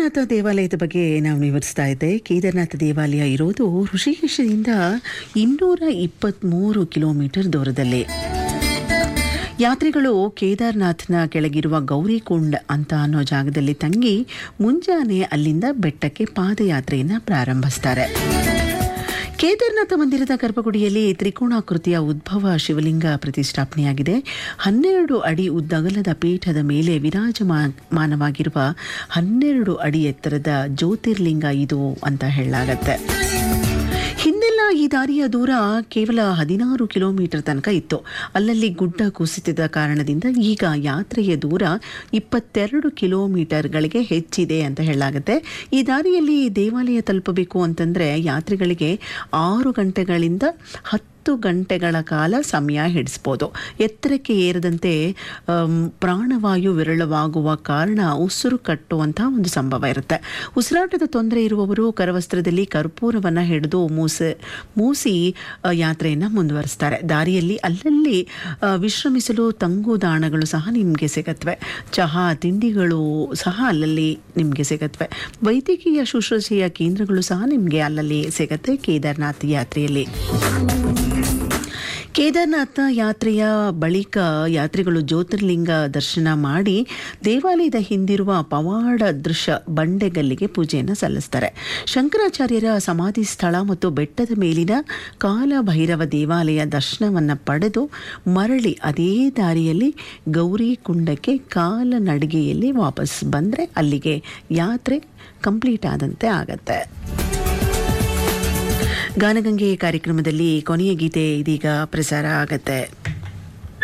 ಕೇದಾರನಾಥ ದೇವಾಲಯದ ಬಗ್ಗೆ ನಾವು ವಿವರಿಸ್ತಾ ಇದ್ದೆ ಕೇದಾರನಾಥ ದೇವಾಲಯ ಇರೋದು ಋಷಿಕೇಶದಿಂದ ಇನ್ನೂರ ಇಪ್ಪತ್ತ್ಮೂರು ಕಿಲೋಮೀಟರ್ ದೂರದಲ್ಲಿ ಯಾತ್ರಿಗಳು ಕೇದಾರ್ನಾಥ್ನ ಕೆಳಗಿರುವ ಗೌರಿಕುಂಡ್ ಅಂತ ಅನ್ನೋ ಜಾಗದಲ್ಲಿ ತಂಗಿ ಮುಂಜಾನೆ ಅಲ್ಲಿಂದ ಬೆಟ್ಟಕ್ಕೆ ಪಾದಯಾತ್ರೆಯನ್ನು ಪ್ರಾರಂಭಿಸ್ತಾರೆ ಕೇದಾರನಾಥ ಮಂದಿರದ ಗರ್ಭಗುಡಿಯಲ್ಲಿ ತ್ರಿಕೋಣಾಕೃತಿಯ ಉದ್ಭವ ಶಿವಲಿಂಗ ಪ್ರತಿಷ್ಠಾಪನೆಯಾಗಿದೆ ಹನ್ನೆರಡು ಅಡಿ ಉದ್ದಗಲದ ಪೀಠದ ಮೇಲೆ ವಿರಾಜಮಾನವಾಗಿರುವ ಹನ್ನೆರಡು ಅಡಿ ಎತ್ತರದ ಜ್ಯೋತಿರ್ಲಿಂಗ ಇದು ಅಂತ ಹೇಳಲಾಗತ್ತೆ ಹಿಂದೆಲ್ಲ ಈ ದಾರಿಯ ದೂರ ಕೇವಲ ಹದಿನಾರು ಕಿಲೋಮೀಟರ್ ತನಕ ಇತ್ತು ಅಲ್ಲಲ್ಲಿ ಗುಡ್ಡ ಕುಸಿತದ ಕಾರಣದಿಂದ ಈಗ ಯಾತ್ರೆಯ ದೂರ ಇಪ್ಪತ್ತೆರಡು ಕಿಲೋಮೀಟರ್ಗಳಿಗೆ ಹೆಚ್ಚಿದೆ ಅಂತ ಹೇಳಲಾಗುತ್ತೆ ಈ ದಾರಿಯಲ್ಲಿ ದೇವಾಲಯ ತಲುಪಬೇಕು ಅಂತಂದರೆ ಯಾತ್ರಿಗಳಿಗೆ ಆರು ಗಂಟೆಗಳಿಂದ ಹತ್ತು ಗಂಟೆಗಳ ಕಾಲ ಸಮಯ ಹಿಡಿಸ್ಬೋದು ಎತ್ತರಕ್ಕೆ ಏರದಂತೆ ಆಮ್, ಪ್ರಾಣವಾಯು ವಿರಳವಾಗುವ ಕಾರಣ ಉಸಿರು ಕಟ್ಟುವಂಥ ಒಂದು ಸಂಭವ ಇರುತ್ತೆ ಉಸಿರಾಟದ ತೊಂದರೆ ಇರುವವರು ಕರವಸ್ತ್ರದಲ್ಲಿ ಕರ್ಪೂರವನ್ನು ಹಿಡಿದು ಮೂಸ ಮೂಸಿ ಆ, ಯಾತ್ರೆಯನ್ನು ಮುಂದುವರಿಸ್ತಾರೆ ದಾರಿಯಲ್ಲಿ ಅಲ್ಲಲ್ಲಿ ಆ, ವಿಶ್ರಮಿಸಲು ತಂಗುದಾಣಗಳು ಸಹ ನಿಮಗೆ ಸಿಗತ್ವೆ ಚಹಾ ತಿಂಡಿಗಳು ಸಹ ಅಲ್ಲಲ್ಲಿ ನಿಮಗೆ ಸಿಗತ್ವೆ ವೈದ್ಯಕೀಯ ಶುಶ್ರೂಷೆಯ ಕೇಂದ್ರಗಳು ಸಹ ನಿಮಗೆ ಅಲ್ಲಲ್ಲಿ ಸಿಗತ್ತೆ ಕೇದಾರ್ನಾಥ್ ಯಾತ್ರೆಯಲ್ಲಿ ಕೇದಾರ್ನಾಥ ಯಾತ್ರೆಯ ಬಳಿಕ ಯಾತ್ರಿಗಳು ಜ್ಯೋತಿರ್ಲಿಂಗ ದರ್ಶನ ಮಾಡಿ ದೇವಾಲಯದ ಹಿಂದಿರುವ ಪವಾಡ ದೃಶ್ಯ ಬಂಡೆಗಲ್ಲಿಗೆ ಪೂಜೆಯನ್ನು ಸಲ್ಲಿಸ್ತಾರೆ ಶಂಕರಾಚಾರ್ಯರ ಸಮಾಧಿ ಸ್ಥಳ ಮತ್ತು ಬೆಟ್ಟದ ಮೇಲಿನ ಕಾಲಭೈರವ ದೇವಾಲಯ ದರ್ಶನವನ್ನು ಪಡೆದು ಮರಳಿ ಅದೇ ದಾರಿಯಲ್ಲಿ ಗೌರಿ ಕುಂಡಕ್ಕೆ ಕಾಲನಡಿಗೆಯಲ್ಲಿ ವಾಪಸ್ ಬಂದರೆ ಅಲ್ಲಿಗೆ ಯಾತ್ರೆ ಕಂಪ್ಲೀಟ್ ಆದಂತೆ ಆಗತ್ತೆ ಗಾನಗಂಗೆ ಕಾರ್ಯಕ್ರಮದಲ್ಲಿ ಕೊನೆಯ ಗೀತೆ ಇದೀಗ ಪ್ರಸಾರ ಆಗತ್ತೆ